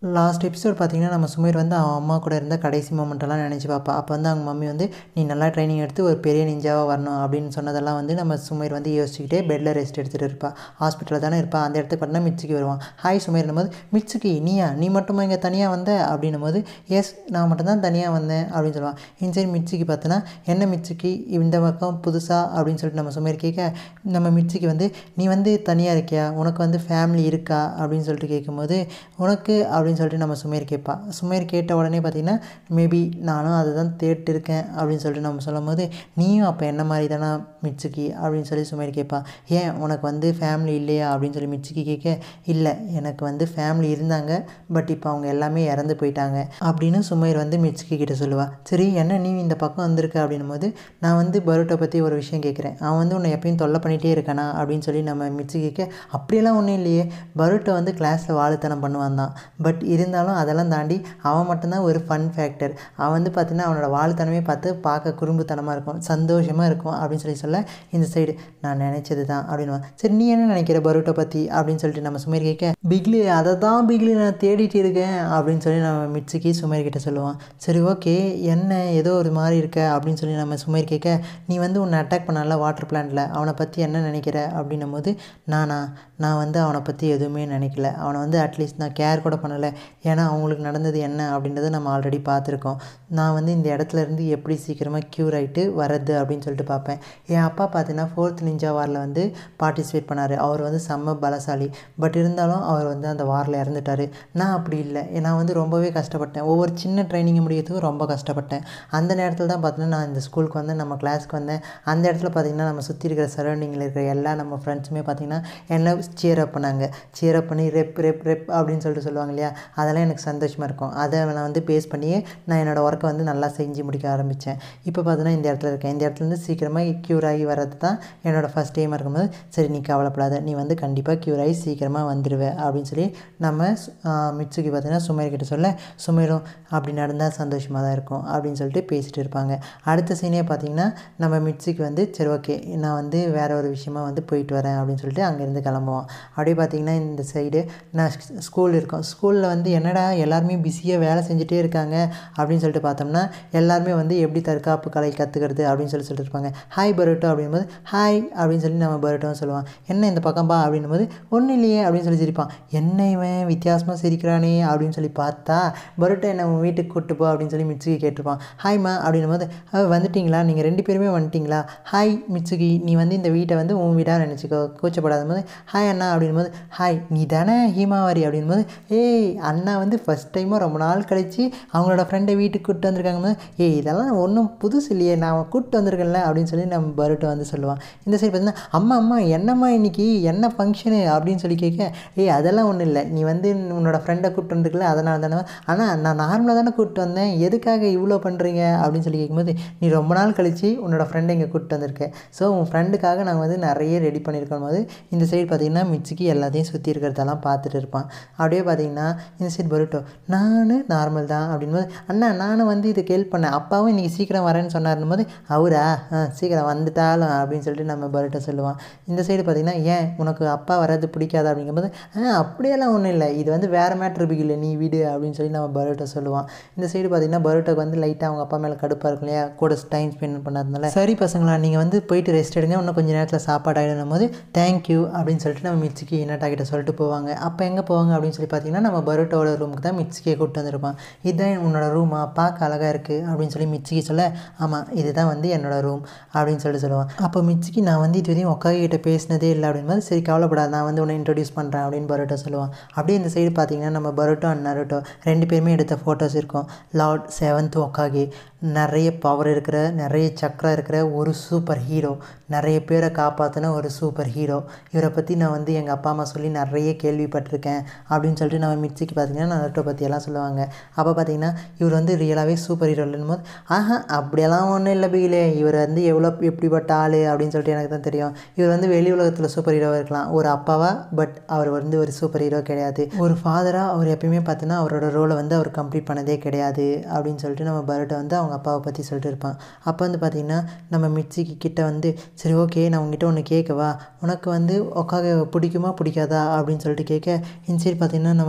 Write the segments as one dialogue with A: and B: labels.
A: last episode பார்த்தீங்கன்னா நம்ம சுமீர் வந்து அவன் அம்மா கூட இருந்த கடைசி மூமெண்ட்டெல்லாம் நினச்சி பார்ப்பா அப்போ வந்து அவங்க மம்மி வந்து நீ நல்லா ட்ரைனிங் எடுத்து ஒரு பெரிய நிஞ்சாவாக வரணும் அப்படின்னு சொன்னதெல்லாம் வந்து நம்ம சுமீர் வந்து யோசிச்சுக்கிட்டே பெட்டில் ரெஸ்ட் எடுத்துகிட்டு இருப்பா ஹாஸ்பிட்டலில் தானே இருப்பா அந்த இடத்துக்கு பார்த்தீங்கன்னா மிச்சுக்கு வருவான் ஹாய் சுமீர்னும் போது மிச்சுக்கு நீயா நீ மட்டுமா இங்கே தனியாக வந்த அப்படின்னும் போது எஸ் நான் மட்டும்தான் தனியாக வந்தேன் அப்படின்னு சொல்லுவான் இந்த சைடு மிச்சுக்கு பார்த்தோன்னா என்ன மிச்சுக்கு இந்த பக்கம் புதுசாக அப்படின்னு சொல்லிட்டு நம்ம சுமீர் கேட்க நம்ம மிச்சுக்கு வந்து நீ வந்து தனியாக இருக்கியா உனக்கு வந்து ஃபேமிலி இருக்கா அப்படின்னு சொல்லிட்டு கேட்கும்போது உனக்கு அப்படின்னு சொல்லிட்டு நம்ம சுமேர் கேட்பா சுமேர் கேட்ட உடனே பார்த்தீங்கன்னா மேபி நானும் அதை தான் தேட்டு இருக்கேன் அப்படின்னு சொல்லிட்டு நம்ம சொல்லும் போது நீயும் அப்போ என்ன மாதிரி தானே மிச்சுக்கி அப்படின்னு சொல்லி சுமேர் கேட்பா ஏன் உனக்கு வந்து ஃபேமிலி இல்லையா அப்படின்னு சொல்லி மிச்சுக்கி கேட்க இல்லை எனக்கு வந்து ஃபேமிலி இருந்தாங்க பட் இப்போ அவங்க எல்லாமே இறந்து போயிட்டாங்க அப்படின்னு சுமேர் வந்து மிச்சுக்கி கிட்ட சொல்லுவா சரி என்ன நீ இந்த பக்கம் வந்திருக்க அப்படின்னும் போது நான் வந்து பரோட்டை பற்றி ஒரு விஷயம் கேட்குறேன் அவன் வந்து உன்னை எப்பயும் தொல்லை பண்ணிகிட்டே இருக்கானா அப்படின்னு சொல்லி நம்ம மிச்சு கேட்க அப்படியெல்லாம் ஒன்றும் இல்லையே பரோட்டை வந்து கிளாஸில் வாழுத்தனம் பண்ணுவான் தான் பட் இருந்தாலும் அதெல்லாம் தாண்டி அவன் மட்டும்தான் ஒரு ஃபன் ஃபேக்டர் அவன் வந்து பார்த்தீங்கன்னா அவனோட வாழ்த்தனமே பார்த்து பார்க்க குறும்புத்தனமாக இருக்கும் சந்தோஷமாக இருக்கும் அப்படின்னு சொல்லி சொல்ல இந்த சைடு நான் நினச்சது தான் அப்படின்னு சரி நீ என்ன நினைக்கிற பரோட்டா பற்றி அப்படின்னு சொல்லிட்டு நம்ம சுமேர் கேட்க பிக்லி அதை தான் பிக்லி நான் தேடிட்டு இருக்கேன் அப்படின்னு சொல்லி நம்ம மிட்ஸுக்கு சுமேர் கிட்ட சொல்லுவான் சரி ஓகே என்ன ஏதோ ஒரு மாதிரி இருக்க அப்படின்னு சொல்லி நம்ம சுமேர் கேட்க நீ வந்து உன்னை அட்டாக் பண்ணல வாட்டர் பிளான்ட்டில் அவனை பற்றி என்ன நினைக்கிற அப்படின்னும் போது நானா நான் வந்து அவனை பற்றி எதுவுமே நினைக்கல அவனை வந்து அட்லீஸ்ட் நான் கேர் கூட பண்ணலை ஏன்னா அவங்களுக்கு நடந்தது என்ன அப்படின்றத நம்ம ஆல்ரெடி பார்த்துருக்கோம் நான் வந்து இந்த இடத்துல இருந்து எப்படி சீக்கிரமாக க்யூர் ஆகிட்டு வர்றது அப்படின்னு சொல்லிட்டு பார்ப்பேன் என் அப்பா பார்த்தீங்கன்னா ஃபோர்த் நிஞ்சா வாரில் வந்து பார்ட்டிசிபேட் பண்ணார் அவர் வந்து செம்ம பலசாலி பட் இருந்தாலும் அவர் வந்து அந்த வாரில் இறந்துட்டார் நான் அப்படி இல்லை நான் வந்து ரொம்பவே கஷ்டப்பட்டேன் ஒவ்வொரு சின்ன ட்ரைனிங் முடியறதுக்கும் ரொம்ப கஷ்டப்பட்டேன் அந்த நேரத்தில் தான் பார்த்தீங்கன்னா நான் இந்த ஸ்கூலுக்கு வந்தேன் நம்ம கிளாஸ்க்கு வந்தேன் அந்த இடத்துல பார்த்திங்கன்னா நம்ம சுற்றி இருக்கிற சரௌண்டிங்கில் இருக்கிற எல்லா நம்ம ஃப்ரெண்ட்ஸுமே பார்த்திங்கன்னா என்ன சியர் அப் பண்ணாங்க சியர் அப் பண்ணி ரெப் ரெப் ரெப் அப்படின்னு சொல்லிட்டு சொல்லுவாங்க இல்லையா அதெல்லாம் எனக்கு சந்தோஷமாக இருக்கும் அதை நான் வந்து பேஸ் பண்ணியே நான் என்னோடய ஒர்க்கை வந்து நல்லா செஞ்சு முடிக்க ஆரம்பித்தேன் இப்போ பார்த்தீங்கன்னா இந்த இடத்துல இருக்கேன் இந்த இடத்துலேருந்து சீக்கிரமாக க்யூர் ஆகி வர்றது தான் என்னோடய ஃபஸ்ட் டைமாக இருக்கும்போது சரி நீ கவலைப்படாத நீ வந்து கண்டிப்பாக க்யூர் ஆகி சீக்கிரமாக வந்துடுவே அப்படின்னு சொல்லி நம்ம மிட்சுக்கு பார்த்தீங்கன்னா சுமேர் கிட்ட சொல்ல சுமேரும் அப்படி நடந்தால் சந்தோஷமாக தான் இருக்கும் அப்படின்னு சொல்லிட்டு பேசிகிட்டு இருப்பாங்க அடுத்த சீனே பார்த்தீங்கன்னா நம்ம மிட்சுக்கு வந்து சரி ஓகே நான் வந்து வேறு ஒரு விஷயமா வந்து போயிட்டு வரேன் அப்படின்னு சொல்லிட்டு அங்கேருந்து கிளம்புவோம் அப்படியே பார்த்தீங்கன்னா இந்த சைடு நான் ஸ்கூல் இருக்கோம் ஸ்கூலில் வந்து என்னடா எல்லாருமே பிஸியாக வேலை செஞ்சுட்டே இருக்காங்க அப்படின்னு சொல்லிட்டு பார்த்தோம்னா எல்லாருமே வந்து எப்படி தற்காப்பு கலை கற்றுக்கிறது அப்படின்னு சொல்லி சொல்லிட்டு இருப்பாங்க ஹாய் பரோட்டோ அப்படின்போது ஹாய் அப்படின்னு சொல்லி நம்ம பரோட்டோன்னு சொல்லுவான் என்ன இந்த பக்கம் பா அப்படின்போது ஒன்றும் இல்லையே அப்படின்னு சொல்லி சிரிப்பான் என்ன இவன் வித்தியாசமாக சிரிக்கிறானே அப்படின்னு சொல்லி பார்த்தா பரோட்டோ என்ன உன் வீட்டுக்கு கூப்பிட்டு போ அப்படின்னு சொல்லி மிச்சுக்கி கேட்டிருப்பான் ஹாய்மா அப்படின்னும் போது வந்துட்டிங்களா நீங்கள் ரெண்டு பேருமே வந்துட்டிங்களா ஹாய் மிச்சுகி நீ வந்து இந்த வீட்டை வந்து உன் வீடாக நினச்சிக்கோ கூச்சப்படாத போது ஹாய் அண்ணா அப்படின் போது ஹாய் நீ தானே ஹீமாவாரி அப்படின் போது ஏய் அண்ணா வந்து ஃபஸ்ட் டைமாக ரொம்ப நாள் கழித்து அவங்களோட ஃப்ரெண்டை வீட்டுக்கு கூப்பிட்டு வந்திருக்காங்க போது ஏய் இதெல்லாம் ஒன்றும் புதுசு இல்லையே நான் கூப்பிட்டு வந்திருக்கேன்ல அப்படின்னு சொல்லி நம்ம பரோட்டோ வந்து சொல்லுவான் இந்த சைடு பார்த்தீங்கன்னா அம்மா அம்மா என்னம்மா இன்னைக்கு என்ன ஃபங்க்ஷனு அப்படின்னு சொல்லி கேட்க ஏய் அதெல்லாம் ஒன்றும் இல்லை நீ வந்து உன்னோட ஃப்ரெண்டை கூப்பிட்டு வந்துருக்கல அதனால தானே ஆனால் நான் நார்மலாக தானே கூப்பிட்டு வந்தேன் எதுக்காக இவ்வளோ பண்ணுறீங்க அப்படின்னு சொல்லி கேட்கும்போது நீ ரொம்ப நாள் கழித்து உன்னோட ஃப்ரெண்டை இங்கே கூப்பிட்டு வந்திருக்க ஸோ உன் ஃப்ரெண்டுக்காக நாங்கள் வந்து நிறைய ரெடி பண்ணியிருக்கோம் போது இந்த சைடு பார்த்திங்கன்னா மிச்சிக்கு எல்லாத்தையும் சுற்றி இருக்கிறதெல்லாம் பார்த்துட்டு இருப்பான் அப்படியே பார்த்தீங்கன்னா இந்த சைடு பரோட்டோ நான் நார்மல் தான் அப்படின்போது அண்ணா நானும் வந்து இதுக்கு ஹெல்ப் பண்ணேன் அப்பாவும் இன்றைக்கி சீக்கிரம் வரேன்னு சொன்னார்னும் போது அவரா ஆ சீக்கிரம் வந்துட்டாலும் அப்படின்னு சொல்லிட்டு நம்ம பரோட்டோ சொல்லுவான் இந்த சைடு பார்த்திங்கன்னா ஏன் உனக்கு அப்பா வர்றது பிடிக்காது அப்படிங்கும்போது ஆ அப்படியெல்லாம் ஒன்றும் இல்லை இது வந்து வேறு மேட்ரு இல்லை நீ விடு அப்படின்னு சொல்லி நம்ம பரோட்டோ சொல்லுவான் இந்த சைடு பார்த்திங்கன்னா பரோட்டோக்கு வந்து லைட்டாக அவங்க அப்பா மேலே கடுப்பாக இருக்கும் இல்லையா கூட டைம் ஸ்பெண்ட் பண்ணாதனால சரி பசங்களா நீங்கள் வந்து போயிட்டு ரெஸ்ட் எடுங்க இன்னும் கொஞ்சம் நேரத்தில் சாப்பாடு ஆகிடும் போது தேங்க்யூ அப்படின்னு சொல்லிட்டு நம்ம மிச்சிக்கு இனட்டா கிட்ட சொல்லிட்டு போவாங்க அப்போ எங்கே போவாங்க அப்படின்னு சொல்லி பார்த்தீங்கன்னா நம்ம பரோட்டோட ரூமுக்கு தான் மிச்சிக்கியை கூப்பிட்டு வந்திருப்பான் இதுதான் உன்னோட ரூமா பார்க்க அழகாக இருக்குது அப்படின்னு சொல்லி மிச்சிக்கு சொல்ல ஆமாம் இதுதான் வந்து என்னோட ரூம் அப்படின்னு சொல்லிட்டு சொல்லுவான் அப்போ மிச்சிக்கு நான் வந்து இது வரையும் உட்காக கிட்ட பேசினதே இல்லை அப்படின்போது சரி கவலைப்படாது நான் வந்து உன்னை இன்ட்ரடியூஸ் பண்ணுறேன் அப்படின்னு பரோட்டோ சொல்லுவான் அப்படியே இந்த சைடு பார்த்தீங்கன்னா நம்ம பரோட்டோ அண்ட் நரோட்டோ ரெண்டு பேருமே எடுத்த ஃபோட்டோஸ் இருக்கும் லார்ட் செவன்த் ஒக்காகி நிறைய பவர் இருக்கிற நிறைய சக்கரம் இருக்கிற ஒரு சூப்பர் ஹீரோ நிறைய பேரை காப்பாற்றின ஒரு சூப்பர் ஹீரோ இவரை பற்றி நான் வந்து எங்கள் அப்பா அம்மா சொல்லி நிறைய கேள்விப்பட்டிருக்கேன் அப்படின்னு சொல்லிட்டு நம்ம மிச்சிக்கு பார்த்தீங்கன்னா நருட்டோ பற்றியெல்லாம் சொல்லுவாங்க அப்போ பார்த்தீங்கன்னா இவர் வந்து ரியலாகவே சூப்பர் ஹீரோ இல்லைன்னு போது ஆஹா அப்படியெல்லாம் ஒன்றும் இல்லை பிகிலே இவர் வந்து எவ்வளோ எப்படிப்பட்ட ஆள் அப்படின்னு சொல்லிட்டு எனக்கு தான் தெரியும் இவர் வந்து வெளி உலகத்தில் சூப்பர் ஹீரோவாக இருக்கலாம் ஒரு அப்பாவா பட் அவர் வந்து ஒரு சூப்பர் ஹீரோ கிடையாது ஒரு ஃபாதராக அவர் எப்பயுமே பார்த்தீங்கன்னா அவரோட ரோலை வந்து அவர் கம்ப்ளீட் பண்ணதே கிடையாது அப்படின்னு சொல்லிட்டு நம்ம பரோட்டோ வந்து அவங்க அப்பாவை பற்றி சொல்லிட்டு இருப்பான் அப்போ வந்து பார்த்திங்கன்னா நம்ம மிச்சிக்கு கிட்ட வந்து சரி ஓகே நான் உங்ககிட்ட ஒன்று கேட்கவா உனக்கு வந்து உக்காக பிடிக்குமா பிடிக்காதா அப்படின்னு சொல்லிட்டு கேட்க இந்த சைடு பார்த்திங்கன்னா நம்ம பரோட்டோ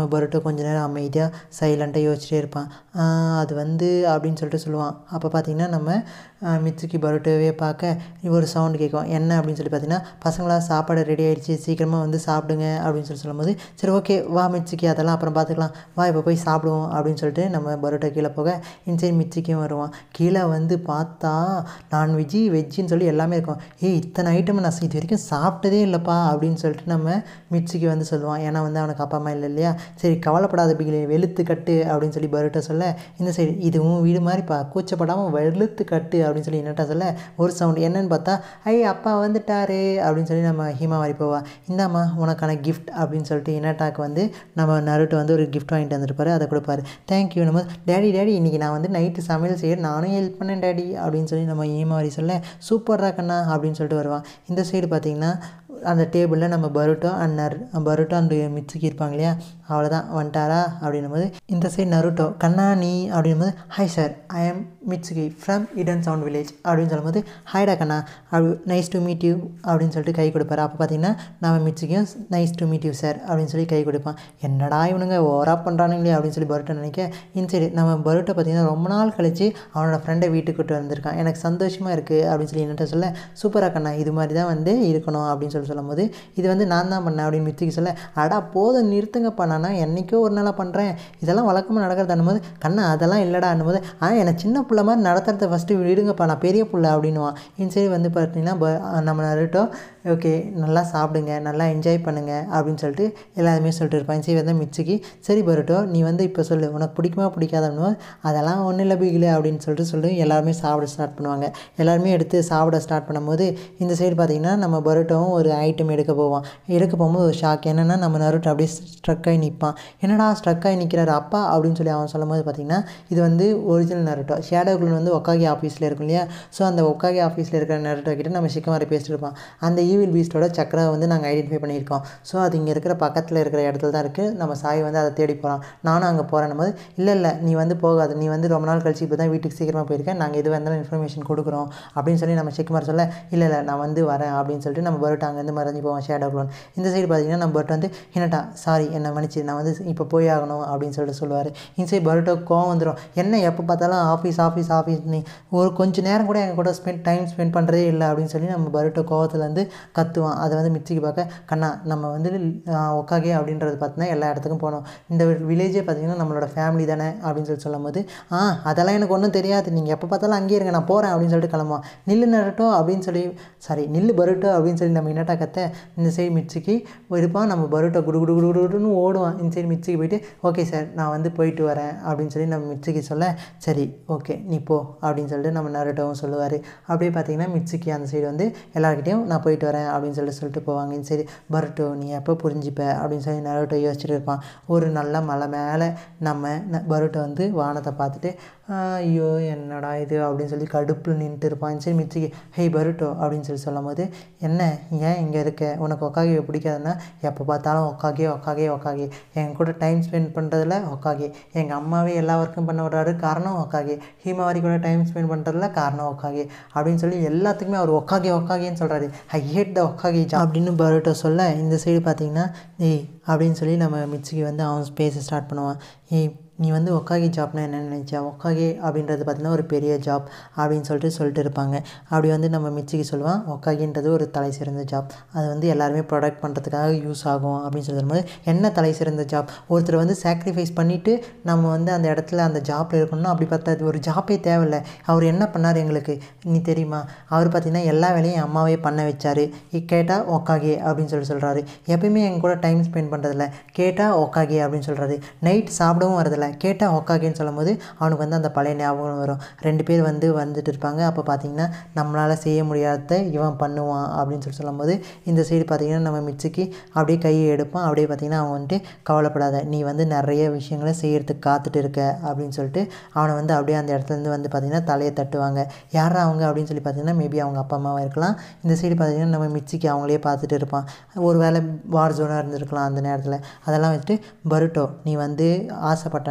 A: கொஞ்ச நேரம் அமைதியாக சைலண்ட்டாக யோசிச்சிட்டே இருப்பான் ஆஹ் அது வந்து அப்படின்னு சொல்லிட்டு சொல்லுவான் அப்போ பார்த்தீங்கன்னா நம்ம ஆஹ் மிட்சுக்கி பரோட்டோவே பார்க்க ஒரு சவுண்டு கேட்கும் என்ன அப்படின்னு சொல்லி பார்த்தீங்கன்னா பசங்களா சாப்பாடு ரெடி ஆயிடுச்சு சீக்கிரமாக வந்து சாப்பிடுங்க அப்படின்னு சொல்லி சொல்லும்போது சரி ஓகே வா மிட்சுக்கி அதெல்லாம் அப்புறம் பார்த்துக்கலாம் வா இப்போ போய் சாப்பிடுவோம் அப்படின்னு சொல்லிட்டு நம்ம பரோட்டா கீழே போக இன்சைட் மிச்சிக்கும் வருவான் கீழே வந்து பார்த்தா நான்வெஜ்ஜி வெஜ்ஜின்னு சொல்லி எல்லாமே இருக்கும் ஏய் இத்தனை ஐட்டம் நான் இது வரைக்கும் சாப்பிட்டதே இல்லைப்பா அப்படின்னு சொல்லிட்டு நம்ம மிச்சிக்கு வந்து சொல்லுவான் ஏன்னா வந்து அவனுக்கு அப்பா அம்மா இல்லை இல்லையா சரி கவலைப்படாத பிகிலே வெளுத்து கட்டு அப்படின்னு சொல்லி பரோட்டா சொல்ல இந்த சைடு இது உன் வீடு மாதிரிப்பா கூச்சப்படாமல் வெளுத்து கட்டு அப்படின்னு சொல்லி என்னட்டா சொல்ல ஒரு சவுண்ட் என்னன்னு பார்த்தா ஐ அப்பா வந்துட்டாரு அப்படின்னு சொல்லி நம்ம ஹீமாவாரி போவா இந்தாம்மா உனக்கான கிஃப்ட் அப்படின்னு சொல்லிட்டு இனட்டாக்கு வந்து நம்ம நருட்டு வந்து ஒரு கிஃப்ட் வாங்கிட்டு வந்திருப்பாரு அதை கொடுப்பாரு தேங்க்யூ நம்ம டேடி டேடி இன்றைக்கி நான் வந்து நைட்டு சமையல் செய்ய நானும் ஹெல்ப் பண்ணேன் டேடி அப்படின்னு சொல்லி நம்ம ஹீமாவாரி சொல்ல சூப்பர்ரா கண்ணா அப்படின்னு சொல்லிட்டு வருவான் இந்த சைடு பார்த்தீங்கன்னா அந்த டேபிளில் நம்ம பரோட்டா அண்ட் நர் பரோட்டா அண்ட் மிச்சுக்கி இருப்பாங்க இல்லையா அவ்வளோதான் வந்துட்டாரா அப்படின்னும் போது இந்த சைடு நருட்டோ கண்ணா நீ அப்படின்னும் போது hi sir I am Mitsuki from hidden sound village அப்படின்னு சொல்லும்போது ஹாய்டா கண்ணா அப்படி நைஸ் டு மீட் யூ அப்படின்னு சொல்லிட்டு கை கொடுப்பாரு அப்போ பார்த்தீங்கன்னா நம்ம மிட்சுக்கியும் nice to meet you sir அப்படின்னு சொல்லி கை கொடுப்பான் என்னடா இவனுங்க ஓரா பண்ணுறானுங்களே அப்படின்னு சொல்லி பரோட்டா நினைக்க இன்சைடு நம்ம பரோட்டா பார்த்தீங்கன்னா ரொம்ப நாள் கழிச்சு அவனோட ஃப்ரெண்டை வீட்டுக்கு கூட்டு வந்திருக்கான் எனக்கு சந்தோஷமாக இருக்குது அப்படின்னு சொல்லி என்னட்ட சொல்ல சூப்பராக கண்ணா இது மாதிரி தான் வந்து இருக்கணும் அப்படின்னு சொல்லி சொல்லும்போது இது வந்து நான் தான் பண்ணேன் அப்படின்னு மித்திக்கு சொல்ல அடா போதும் நிறுத்துங்கப்பா நானா என்றைக்கோ ஒரு நாளாக பண்ணுறேன் இதெல்லாம் வழக்கமாக நடக்கிறது போது கண்ணா அதெல்லாம் இல்லைடா போது ஆ என்னை சின்ன புள்ள மாதிரி நடத்துறத ஃபஸ்ட்டு விடுங்கப்பா நான் பெரிய புள்ள அப்படின்னுவான் இன்சைடு வந்து பார்த்தீங்கன்னா ப- நம்ம நருட்டோ ஓகே நல்லா சாப்பிடுங்க நல்லா என்ஜாய் பண்ணுங்க அப்படின்னு சொல்லிட்டு எல்லாருமே சொல்லிட்டு இருப்பான் சரி வந்து மிச்சுக்கு சரி பரோட்டோ நீ வந்து இப்போ சொல்லு உனக்கு பிடிக்குமா பிடிக்காதன்னு அதெல்லாம் ஒன்றும் இல்லை பிகிலே அப்படின்னு சொல்லிட்டு சொல்லி எல்லாருமே சாப்பிட ஸ்டார்ட் பண்ணுவாங்க எல்லாருமே எடுத்து சாப்பிட ஸ்டார்ட் பண்ணும்போது இந்த சைடு பார்த்தீங்கன்னா நம்ம பரோட்டோவும் ஒரு ஐட்டம் எடுக்க போவான் எடுக்க போகும்போது ஒரு ஷாக் என்னென்னா நம்ம நருட்டோ அப்படியே ஸ்ட்ரக் ஆகி நிற்பான் என்னடா ஸ்ட்ரக் ஆகி நிற்கிறாரு அப்பா அப்படின்னு சொல்லி அவன் சொல்லும்போது பார்த்தீங்கன்னா இது வந்து ஒரிஜினல் நருட்டோ ஷேடோக்குள்ள வந்து ஒக்காகி ஆஃபீஸில் இருக்கும் இல்லையா ஸோ அந்த ஒக்காகி ஆஃபீஸில் இருக்கிற நருட்டோ கிட்ட நம்ம சிக்கமாரி பேசிட்டு இருப்பான் அந்த ஈவில் பீஸ்டோட சக்கரை வந்து நாங்கள் ஐடென்டிஃபை பண்ணியிருக்கோம் ஸோ அது இங்கே இருக்கிற பக்கத்தில் இருக்கிற இடத்துல தான் இருக்குது நம்ம சாய் வந்து அதை தேடி போகிறோம் நானும் அங்கே போகிறேன் போது இல்லை இல்லை நீ வந்து போகாத நீ வந்து ரொம்ப நாள் கழிச்சு இப்போ தான் வீட்டுக்கு சீக்கிரமாக போயிருக்கேன் நாங்கள் எது வந்தாலும் இன்ஃபர்மேஷன் கொடுக்குறோம் அப்படின்னு சொல்லி நம்ம சிக்கமாரி சொல்ல இல்லை இல்லை நான் வந்து வரேன் அப்படின்னு சொல்லிட்டு நம்ம பரோட்டா அங்கேருந்து மறைஞ்சு போவோம் ஷேடோ க்ளோன் இந்த சைடு பார்த்தீங்கன்னா நம்ம பரோட்டா வந்து என்னட்டா சாரி என்னை மன்னிச்சு நான் வந்து இப்போ போய் ஆகணும் அப்படின்னு சொல்லிட்டு சொல்லுவார் இந்த சைடு பரோட்டா கோவம் வந்துடும் என்ன எப்போ பார்த்தாலும் ஆஃபீஸ் ஆஃபீஸ் ஆஃபீஸ் நீ ஒரு கொஞ்சம் நேரம் கூட எங்கள் கூட ஸ்பெண்ட் டைம் ஸ்பெண்ட் பண்ணுறதே இல்லை அப்படின்னு சொல்லி நம்ம பரோட்டா கோவத்தில் வந்து கத்துவான் அதை வந்து மிச்சிக்கு பார்க்க கண்ணா நம்ம வந்து ஒக்காகே அப்படின்றது பார்த்தீங்கன்னா எல்லா இடத்துக்கும் போனோம் இந்த வில்லேஜே பார்த்தீங்கன்னா நம்மளோட ஃபேமிலி தானே அப்படின்னு சொல்லி சொல்லும்போது ஆ அதெல்லாம் எனக்கு ஒன்றும் தெரியாது நீங்கள் எப்போ பார்த்தாலும் அங்கேயே இருங்க நான் போகிறேன் அப்படின்னு சொல்லிட்டு கிளம்புவான் நில்லு நரட்டும் அப்படின்னு சொல்லி சாரி நில்லு பரோட்டோ அப்படின்னு சொல்லி நம்ம என்னட்டா கத்த இந்த சைடு மிச்சிக்கு இருப்பான் நம்ம பரோட்டோ குடு குடு குடு குடுன்னு ஓடுவான் இந்த சைடு மிச்சிக்கு போயிட்டு ஓகே சார் நான் வந்து போயிட்டு வரேன் அப்படின்னு சொல்லி நம்ம மிச்சிக்கு சொல்ல சரி ஓகே நீ போ அப்படின்னு சொல்லிட்டு நம்ம நரட்டோவும் சொல்லுவார் அப்படியே பார்த்தீங்கன்னா மிச்சிக்கு அந்த சைடு வந்து எல்லாருக்கிட்டையும் நான் போயிட்டு வரேன் அப்படின்னு சொல்லிட்டு சொல்லிட்டு போவாங்க இந்த சைடு பரோட்டோ நீ எப்போ புரிஞ்சுப்ப அப்படின்னு சொல்லி நரோட்டோ யோசிச்சுட்டு இருப்பான் ஒரு நல்ல மலை மேலே நம்ம ந- பரோட்டோ வந்து வானத்தை பார்த்துட்டு "ஆஹ், ஐயோ என்னடா இது அப்படின்னு சொல்லி கடுப்பில் நின்றுட்டு இருப்பான் சரி மிச்சிக்கு ஹேய் பரோட்டோ அப்படின்னு சொல்லி சொல்லும் போது என்ன ஏன் இங்கே இருக்க உனக்கு ஒக்காகே பிடிக்காதுன்னா எப்போ பார்த்தாலும் ஒக்காகே ஒக்காகே ஒக்காகே என் கூட டைம் ஸ்பெண்ட் பண்ணுறதுல ஒக்காகே எங்கள் அம்மாவே எல்லா ஒர்க்கும் பண்ண விடுறாரு காரணம் ஒக்காகே ஹீமாவாரி கூட டைம் ஸ்பெண்ட் பண்ணுறதுல காரணம் ஒக்காகே அப்படின்னு சொல்லி எல்லாத்துக்குமே அவர் ஒக்காகே ஒக்காகேன்னு சொல்கிறாரு ஐ ஹேட் த ஒக்காகே ஜாப் அப்படின்னு பரோட்டோ சொல்ல இந்த சைடு பார்த்தீங்கன்னா ஏய் அப்படின்னு சொல்லி நம்ம மிச்சிக்கு வந்து அவன் பேச ஸ்டார்ட் பண்ணுவான் ஏய் நீ வந்து ஒக்காகி ஜாப்னா என்னென்னு நினச்சா ஒக்காகி அப்படின்றது பார்த்தீங்கன்னா ஒரு பெரிய ஜாப் அப்படின்னு சொல்லிட்டு சொல்லிட்டு இருப்பாங்க அப்படி வந்து நம்ம மிச்சிக்கு சொல்லுவான் ஒக்காகின்றது ஒரு தலை சிறந்த ஜாப் அது வந்து எல்லாருமே ப்ரொடக்ட் பண்ணுறதுக்காக யூஸ் ஆகும் அப்படின்னு சொல்லும்போது என்ன தலை சிறந்த ஜாப் ஒருத்தர் வந்து சாக்ரிஃபைஸ் பண்ணிவிட்டு நம்ம வந்து அந்த இடத்துல அந்த ஜாப்பில் இருக்கணும்னா அப்படி பார்த்தா அது ஒரு ஜாப்பே தேவையில்லை அவர் என்ன பண்ணார் எங்களுக்கு நீ தெரியுமா அவர் பார்த்தீங்கன்னா எல்லா வேலையும் என் அம்மாவே பண்ண வச்சார் கேட்டால் ஒக்காகே அப்படின்னு சொல்லி சொல்கிறாரு எப்பயுமே எங்க கூட டைம் ஸ்பெண்ட் பண்ணுறதில்ல கேட்டால் ஒக்காகே அப்படின்னு சொல்கிறாரு நைட் சாப்பிடவும் வரதில்ல கேட்டால் ஒக்காகேன்னு சொல்லும்போது அவனுக்கு வந்து அந்த பழைய ஞாபகம் வரும் ரெண்டு பேர் வந்து வந்துட்டு இருப்பாங்க அப்போ பார்த்தீங்கன்னா நம்மளால் செய்ய முடியாததை இவன் பண்ணுவான் அப்படின்னு சொல்லி சொல்லும்போது இந்த சைடு பார்த்தீங்கன்னா நம்ம மிச்சிக்கு அப்படியே கையை எடுப்பான் அப்படியே பார்த்தீங்கன்னா அவன் வந்துட்டு கவலைப்படாத நீ வந்து நிறைய விஷயங்களை செய்யறதுக்கு காத்துட்டு இருக்க அப்படின்னு சொல்லிட்டு அவனை வந்து அப்படியே அந்த இடத்துலேருந்து வந்து பார்த்தீங்கன்னா தலையை தட்டுவாங்க யாரா அவங்க அப்படின்னு சொல்லி பார்த்தீங்கன்னா மேபி அவங்க அப்பா அம்மாவாக இருக்கலாம் இந்த சைடு பார்த்தீங்கன்னா நம்ம மிச்சிக்கு அவங்களே பார்த்துட்டு இருப்பான் ஒரு வேளை வார் ஜோனாக இருந்திருக்கலாம் அந்த நேரத்தில் அதெல்லாம் வச்சுட்டு பருட்டோ நீ வந்து ஆசைப்பட்டனா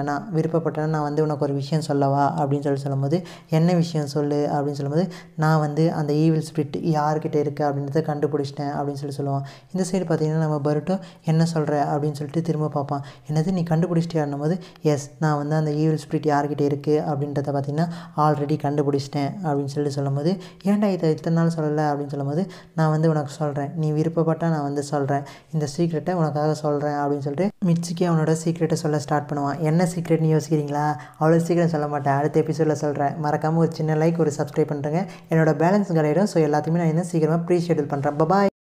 A: விருப்பப்பட்டேன்னா விருப்பப்பட்டேன்னா நான் வந்து உனக்கு ஒரு விஷயம் சொல்லவா அப்படின்னு சொல்லி சொல்லும்போது என்ன விஷயம் சொல்லு அப்படின்னு சொல்லும்போது நான் வந்து அந்த ஈவில் ஸ்பிரிட் யார்கிட்ட இருக்குது அப்படின்றத கண்டுபிடிச்சிட்டேன் அப்படின்னு சொல்லி சொல்லுவான் இந்த சைடு பார்த்தீங்கன்னா நம்ம பருட்டும் என்ன சொல்கிற அப்படின்னு சொல்லிட்டு திரும்ப பார்ப்பான் என்னது நீ கண்டுபிடிச்சிட்டியான்னும் போது எஸ் நான் வந்து அந்த ஈவில் ஸ்பிரிட் யார்கிட்ட இருக்குது அப்படின்றத பார்த்தீங்கன்னா ஆல்ரெடி கண்டுபிடிச்சிட்டேன் அப்படின்னு சொல்லிட்டு சொல்லும்போது ஏன்டா இதை இத்தனை நாள் சொல்லலை அப்படின்னு சொல்லும்போது நான் வந்து உனக்கு சொல்கிறேன் நீ விருப்பப்பட்டால் நான் வந்து சொல்கிறேன் இந்த சீக்ரெட்டை உனக்காக சொல்கிறேன் அப்படின்னு சொல்லிட்டு மிச்சிக்கு அவனோட சீக்ரெட்டை சொல்ல ஸ்டார்ட் பண்ணுவான் என்ன சீக்ரெட்னு யோசிக்கிறீங்களா அவ்வளோ சீக்கிரம் சொல்ல மாட்டேன் அடுத்த எபிசோடில் சொல்கிறேன் மறக்காமல் ஒரு சின்ன லைக் ஒரு சப்ஸ்கிரைப் பண்ணுறேங்க என்னோட பேலன்ஸ் கலையிடும் ஸோ எல்லாத்தையுமே நான் இன்னும் சீக்கிரமாக ப்ரீ ஷெடியூல் பண்ணுறேன் பாய்